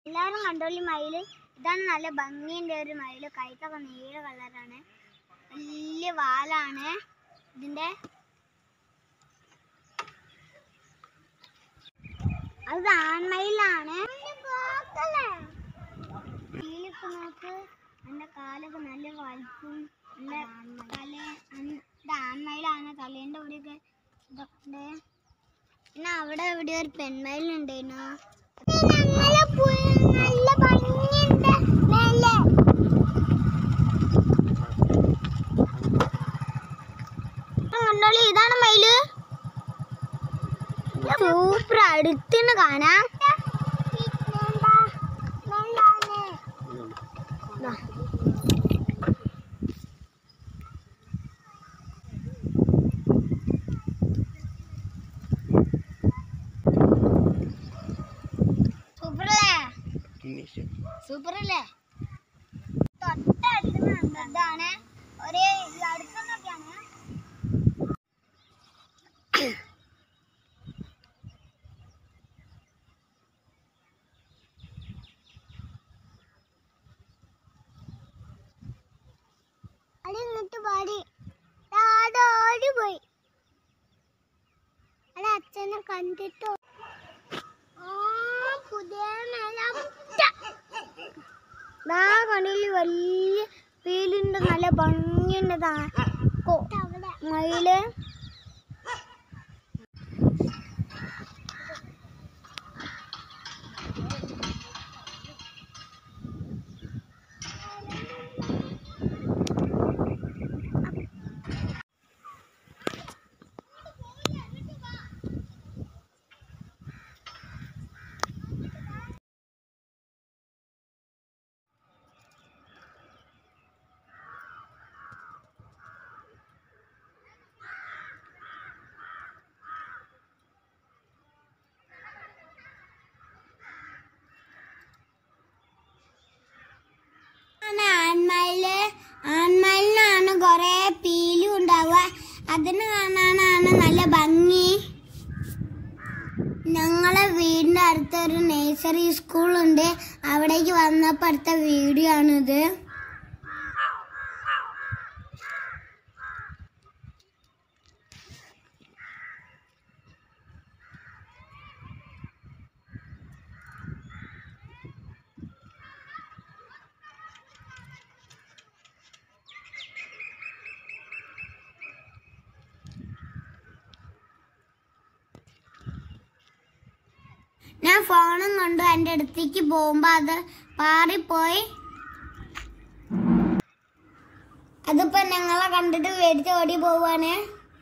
എല്ലാവരും കണ്ടോളി മയില് ഇതാണ് നല്ല ഭംഗിന്റെ ഒരു മയില് കൈക്കൊക്കെ നീല കളറാണ് വലിയ വാലാണ് ഇതിന്റെ അത് ആൺമയിലാണ് ഇതിലിപ്പോ നോക്ക് എന്റെ കാലൊക്കെ നല്ല വലിപ്പും നല്ല തല അൻ- ഇത് ആൺമയിലാണ് തലേന്റെ അവിടെയൊക്കെ ഇതൊക്കെ ഉണ്ട്. പിന്നെ അവിടെ എവിടെ ഒരു പെൺമയിലുണ്ടായിരുന്നു നല്ല ഭംഗിയുണ്ട് മേലെ കണ്ടോളി ഇതാണ് മയില് സൂപ്പർ അടുത്തുനിന്ന് കാണാം ദാ. സൂപ്പറല്ലേ സൂപ്പർ അല്ലേ തൊട്ടടുത്ത് ഇതാണ് ഒരേ അടുത്തൊന്നൊക്കെയാണ് അത് ഇങ്ങോട്ട് പാടി അത് ഓടിപ്പോയി അത് അച്ഛനെ കണ്ടിട്ടോ ആ പുതിയ നിലമുറ്റ ദാ കണ്ണില് വലിയ വീലുണ്ട് നല്ല ഭംഗിയുണ്ട് ദാ കൊ- മയില് ആണ് ആൺമയില് ആൺമയിലിനാണ് കൊറേ പീലും ഉണ്ടാവുക അതിന് കാണാനാണ് നല്ല ഭംഗി ഞങ്ങളെ വീടിന്റെ അടുത്തൊരു നേഴ്സറി സ്കൂളുണ്ട് അവിടേക്ക് വന്നപ്പോൾ അടുത്ത വീഡിയോ ആണിത് ഞാൻ ഫോണും കൊണ്ട് എൻ്റെ അടുത്തേക്ക് പോകുമ്പോ അത് പാറിപ്പോയി അതിപ്പോ ഞങ്ങളെ കണ്ടിട്ട് മേടിച്ച് ഓടി പോവാണ്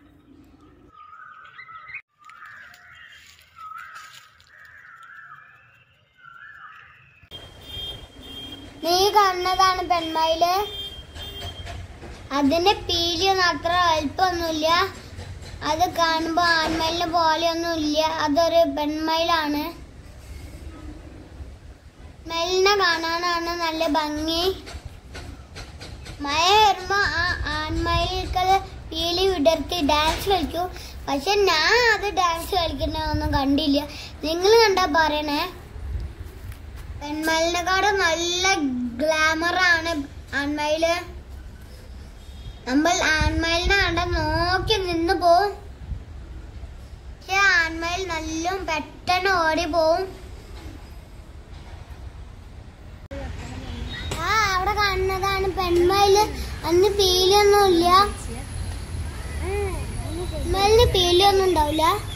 നീ കാണുന്നതാണ് പെൺമയില് അതിന്റെ പീലിയൊന്നും അത്ര വലിപ്പമൊന്നുമില്ല അത് കാണുമ്പോ ആൺമയിലിനെ പോലെയൊന്നും ഇല്ല അതൊരു പെൺമയിലാണ് മയിലിനെ കാണാനാണ് നല്ല ഭംഗി മഴ വരുമ്പോ ആ ആൺമയിൽക്കത് പീലി വിടർത്തി ഡാൻസ് കളിക്കും പക്ഷെ ഞാൻ അത് ഡാൻസ് കളിക്കുന്നതൊന്നും കണ്ടില്ല നിങ്ങൾ കണ്ടാ പറയണേ പെൺമയിലിനെക്കാളും നല്ല ഗ്ലാമറാണ് ആൺമയില് നമ്മൾ ആൺമയിലിനെ കണ്ട നോക്കി നിന്ന് പോവും പക്ഷെ ആൺമയിൽ നല്ല പെട്ടെന്ന് ഓടി പോവും ആ അവിടെ കാണുന്നതാണ് പെൺമയില് അന്ന് പീലിയൊന്നും ഇല്ല മയിലിന് പീലിയൊന്നും ഉണ്ടാവില്ല